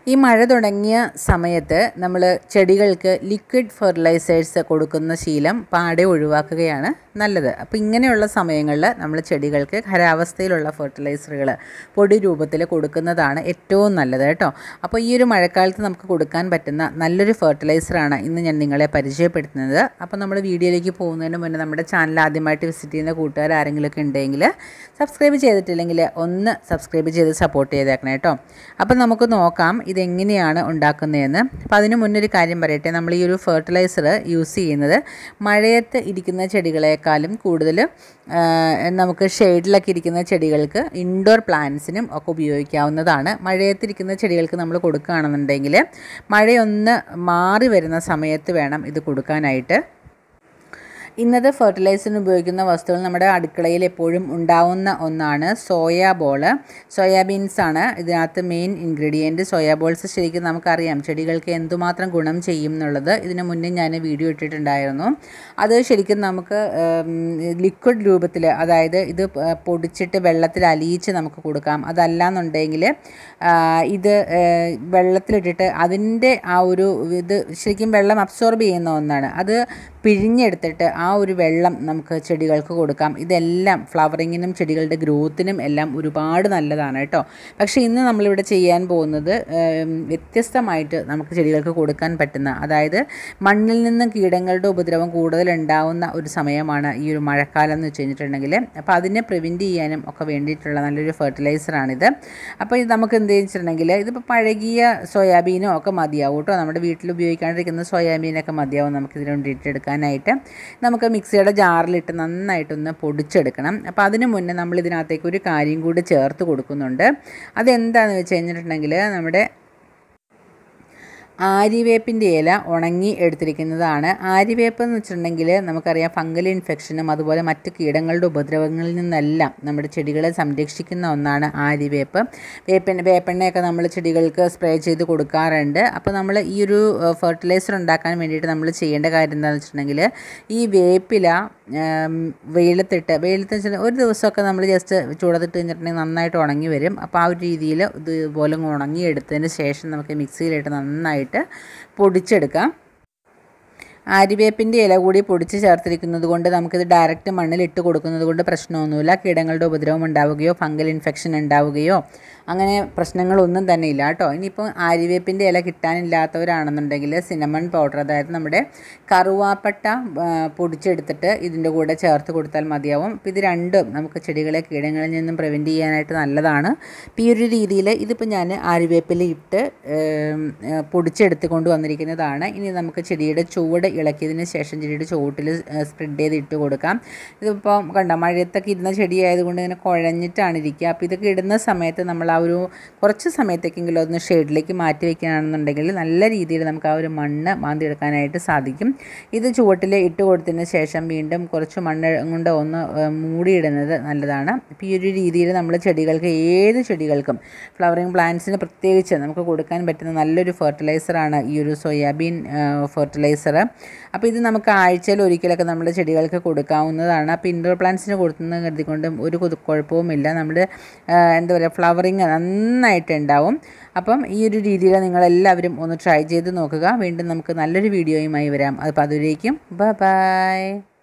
ഈ മഴ തുടങ്ങിയ സമയത്ത് നമ്മൾ ചെടികൾക്ക് ലിക്വിഡ് ഫെർട്ടിലൈസേഴ്സ് കൊടുക്കുന്ന ശീലം പാടെ ഒഴിവാക്കുകയാണ് നല്ലത് അപ്പോൾ ഇങ്ങനെയുള്ള സമയങ്ങളിൽ നമ്മൾ ചെടികൾക്ക് ഖരാവസ്ഥയിലുള്ള ഫെർട്ടിലൈസറുകൾ പൊടി രൂപത്തിൽ കൊടുക്കുന്നതാണ് ഏറ്റവും നല്ലത് കേട്ടോ അപ്പോൾ ഈ ഒരു മഴക്കാലത്ത് നമുക്ക് കൊടുക്കാൻ പറ്റുന്ന നല്ലൊരു ഫെർട്ടിലൈസറാണ് ഇന്ന് ഞാൻ നിങ്ങളെ പരിചയപ്പെടുത്തുന്നത് അപ്പോൾ നമ്മൾ വീഡിയോയിലേക്ക് പോകുന്നതിന് മുന്നേ നമ്മുടെ ചാനൽ ആദ്യമായിട്ട് വിസിറ്റ് ചെയ്യുന്ന കൂട്ടുകാർ ആരെങ്കിലുമൊക്കെ ഉണ്ടെങ്കിൽ സബ്സ്ക്രൈബ് ചെയ്തിട്ടില്ലെങ്കിൽ ഒന്ന് സബ്സ്ക്രൈബ് ചെയ്ത് സപ്പോർട്ട് ചെയ്തേക്കണം കേട്ടോ അപ്പോൾ നമുക്ക് നോക്കാം ഇതെങ്ങനെയാണ് ഉണ്ടാക്കുന്നതെന്ന് അപ്പോൾ അതിന് മുന്നൊരു കാര്യം പറയട്ടെ നമ്മൾ ഈ ഒരു ഫെർട്ടിലൈസർ യൂസ് ചെയ്യുന്നത് മഴയത്ത് ഇരിക്കുന്ന ചെടികളെക്കാളും കൂടുതൽ ആ, നമുക്ക് ഷെയ്ഡിലൊക്കെ ഇരിക്കുന്ന ചെടികൾക്ക് ഇൻഡോർ പ്ലാന്റ്സിനും ഒക്കെ ഉപയോഗിക്കാവുന്നതാണ് മഴയത്തിരിക്കുന്ന ചെടികൾക്ക് നമ്മൾ കൊടുക്കുകയാണെന്നുണ്ടെങ്കിൽ മഴയൊന്ന് മാറി വരുന്ന സമയത്ത് വേണം ഇത് കൊടുക്കാനായിട്ട് ഇന്നത്തെ ഫെർട്ടിലൈസറിന് ഉപയോഗിക്കുന്ന വസ്തുക്കൾ നമ്മുടെ അടുക്കളയിൽ എപ്പോഴും ഉണ്ടാവുന്ന ഒന്നാണ് സോയാ ബോള് സോയാബീൻസ് ആണ് ഇതിനകത്ത് മെയിൻ ഇൻഗ്രീഡിയൻറ്റ് സോയാ ബോൾസ് ശരിക്കും നമുക്കറിയാം ചെടികൾക്ക് എന്തുമാത്രം ഗുണം ചെയ്യും എന്നുള്ളത് ഇതിന് മുന്നേ ഞാൻ വീഡിയോ ഇട്ടിട്ടുണ്ടായിരുന്നു അത് ശരിക്കും നമുക്ക് ലിക്വിഡ് രൂപത്തിൽ അതായത് ഇത് പ- പൊടിച്ചിട്ട് വെള്ളത്തിൽ അലിയിച്ച് നമുക്ക് കൊടുക്കാം അതല്ലാന്നുണ്ടെങ്കിൽ ഇത് ആ, വെള്ളത്തിലിട്ടിട്ട് അതിൻ്റെ ആ ഒരു ഇത് ശരിക്കും വെള്ളം അബ്സോർബ് ചെയ്യുന്ന ഒന്നാണ് അത് പിഴിഞ്ഞെടുത്തിട്ട് ആ ഒരു വെള്ളം നമുക്ക് ചെടികൾക്ക് കൊടുക്കാം ഇതെല്ലാം ഫ്ലവറിങ്ങിനും ചെടികളുടെ ഗ്രോത്തിനും എല്ലാം ഒരുപാട് നല്ലതാണ് കേട്ടോ പക്ഷേ ഇന്ന് നമ്മളിവിടെ ചെയ്യാൻ പോകുന്നത് ഉം, വ്യത്യസ്തമായിട്ട് നമുക്ക് ചെടികൾക്ക് കൊടുക്കാൻ പറ്റുന്ന അതായത് മണ്ണിൽ നിന്ന് കീടങ്ങളുടെ ഉപദ്രവം കൂടുതൽ ഉണ്ടാവുന്ന ഒരു സമയമാണ് ഈ ഒരു മഴക്കാലം എന്ന് വെച്ച് കഴിഞ്ഞിട്ടുണ്ടെങ്കിൽ അപ്പോൾ അതിനെ പ്രിവെൻറ്റ് ചെയ്യാനും ഒക്കെ വേണ്ടിയിട്ടുള്ള നല്ലൊരു ഫെർട്ടിലൈസറാണിത് അപ്പോൾ ഇത് നമുക്ക് എന്ത് വെച്ചിട്ടുണ്ടെങ്കിൽ ഇതിപ്പോൾ പഴകിയ സോയാബീനോ ഒക്കെ മതിയാവും കേട്ടോ നമ്മുടെ വീട്ടിൽ ഉപയോഗിക്കാണ്ടിരിക്കുന്ന സോയാബീനൊക്കെ മതിയാവും നമുക്ക് ഇതിന് വേണ്ടിയിട്ട് എടുക്കാനായിട്ട് നമുക്ക് മിക്സിയുടെ ജാറിലിട്ട് നന്നായിട്ടൊന്ന് പൊടിച്ചെടുക്കണം അപ്പോൾ അതിന് മുന്നേ നമ്മൾ ഇതിനകത്തേക്ക് ഒരു കാര്യം കൂടി ചേർത്ത് കൊടുക്കുന്നുണ്ട് അതെന്താണെന്ന് വെച്ച് കഴിഞ്ഞിട്ടുണ്ടെങ്കിൽ നമ്മുടെ ആര്യവേപ്പിൻ്റെ ഇല ഉണങ്ങി എടുത്തിരിക്കുന്നതാണ് ആര്യവേപ്പ് എന്ന് വെച്ചിട്ടുണ്ടെങ്കിൽ നമുക്കറിയാം ഫംഗൽ ഇൻഫെക്ഷനും അതുപോലെ മറ്റ് കീടങ്ങളുടെ ഉപദ്രവങ്ങളിൽ നിന്നെല്ലാം നമ്മുടെ ചെടികളെ സംരക്ഷിക്കുന്ന ഒന്നാണ് ആര്യവേപ്പ് വേപ്പെണ്ണ വേപ്പെണ്ണയൊക്കെ നമ്മൾ ചെടികൾക്ക് സ്പ്രേ ചെയ്ത് കൊടുക്കാറുണ്ട് അപ്പോൾ നമ്മൾ ഈ ഒരു ഫെർട്ടിലൈസർ ഉണ്ടാക്കാൻ വേണ്ടിയിട്ട് നമ്മൾ ചെയ്യേണ്ട കാര്യം എന്താണെന്ന് വെച്ചിട്ടുണ്ടെങ്കിൽ ഈ വേപ്പില ഉം, വെയിലത്തിട്ട് വെയിലത്ത് വെച്ചിട്ട് ഒരു ദിവസമൊക്കെ നമ്മൾ ജസ്റ്റ് ചൂടത്തിട്ട് കഴിഞ്ഞിട്ടുണ്ടെങ്കിൽ നന്നായിട്ട് ഉണങ്ങി വരും അപ്പോൾ ആ ഒരു രീതിയിൽ ഇതുപോലെ ഉണങ്ങി എടുത്തതിന് ശേഷം നമുക്ക് മിക്സിയിലിട്ട് നന്നായിട്ട് പൊടിച്ചെടുക്കാം ആര്യവേപ്പിൻ്റെ ഇല കൂടി പൊടിച്ച് ചേർത്തിരിക്കുന്നത് കൊണ്ട് നമുക്കിത് ഡയറക്റ്റ് മണ്ണിൽ ഇട്ട് കൊടുക്കുന്നത് കൊണ്ട് പ്രശ്നമൊന്നുമില്ല കീടങ്ങളുടെ ഉപദ്രവം ഉണ്ടാവുകയോ ഫംഗൽ ഇൻഫെക്ഷൻ ഉണ്ടാവുകയോ അങ്ങനെ പ്രശ്നങ്ങളൊന്നും തന്നെ ഇല്ല കേട്ടോ ഇനിയിപ്പോൾ ആര്യവേപ്പിൻ്റെ ഇല കിട്ടാനില്ലാത്തവരാണെന്നുണ്ടെങ്കിൽ സിനമൺ പൗഡർ അതായത് നമ്മുടെ കറുവാപ്പട്ട ആ, പൊടിച്ചെടുത്തിട്ട് ഇതിൻ്റെ കൂടെ ചേർത്ത് കൊടുത്താൽ മതിയാവും അപ്പോൾ ഇത് രണ്ടും നമുക്ക് ചെടികളെ കീടങ്ങളിൽ നിന്നും പ്രിവെൻറ്റ് ചെയ്യാനായിട്ട് നല്ലതാണ് അപ്പോൾ ഈ ഒരു രീതിയിൽ ഇതിപ്പോൾ ഞാൻ ആര്യവേപ്പില ഇട്ട് ഏം, ഏ, പൊടിച്ചെടുത്ത് കൊണ്ട് വന്നിരിക്കുന്നതാണ് ഇനി നമുക്ക് ചെടിയുടെ ചുവട് ഇളക്കിയതിന് ശേഷം ചെടിയുടെ ചുവട്ടിൽ സ്പ്രെഡ് ചെയ്ത് ഇട്ട് കൊടുക്കാം ഇതിപ്പോൾ കണ്ട മഴയത്തൊക്കെ ഇരുന്ന ചെടി ആയതുകൊണ്ട് ഇങ്ങനെ കുഴഞ്ഞിട്ടാണ് ഇരിക്കുക അപ്പോൾ ഇതൊക്കെ ഇടുന്ന സമയത്ത് നമ്മൾ ആ ഒരു കുറച്ച് സമയത്തേക്കെങ്കിലും ഒന്ന് ഷെയ്ഡിലേക്ക് മാറ്റി വയ്ക്കുകയാണെന്നുണ്ടെങ്കിൽ നല്ല രീതിയിൽ നമുക്ക് ആ ഒരു മണ്ണ് മാന്തിയെടുക്കാനായിട്ട് സാധിക്കും ഇത് ചുവട്ടിൽ ഇട്ട് കൊടുത്തതിന് ശേഷം വീണ്ടും കുറച്ച് മണ്ണ് കൊണ്ട് ഒന്ന് ഏഹ്, മൂടിയിടുന്നത് നല്ലതാണ് അപ്പോൾ ഈ ഒരു രീതിയിൽ നമ്മൾ ചെടികൾക്ക് ഏത് ചെടികൾക്കും ഫ്ലവറിങ് പ്ലാന്റ്സിന് പ്രത്യേകിച്ച് നമുക്ക് കൊടുക്കാൻ പറ്റുന്ന നല്ലൊരു ഫെർട്ടിലൈസറാണ് ഈ ഒരു സോയാബീൻ ഫെർട്ടിലൈസർ അപ്പോൾ ഇത് നമുക്ക് ആഴ്ചയിൽ ഒരിക്കലൊക്കെ നമ്മുടെ ചെടികൾക്ക് കൊടുക്കാവുന്നതാണ് അപ്പോൾ ഇൻഡോർ പ്ലാന്റ്സിന് കൊടുക്കുന്ന കരുതിക്കൊണ്ടും ഒരു കുതു- കുഴപ്പവുമില്ല നമ്മുടെ ആ, എന്താ പറയുക ഫ്ലവറിങ് നന്നായിട്ട് ഉണ്ടാവും അപ്പം ഈ ഒരു രീതിയിൽ നിങ്ങളെല്ലാവരും ഒന്ന് ട്രൈ ചെയ്ത് നോക്കുക വീണ്ടും നമുക്ക് നല്ലൊരു വീഡിയോയുമായി വരാം അപ്പോൾ അതുവരേക്കും ബൈ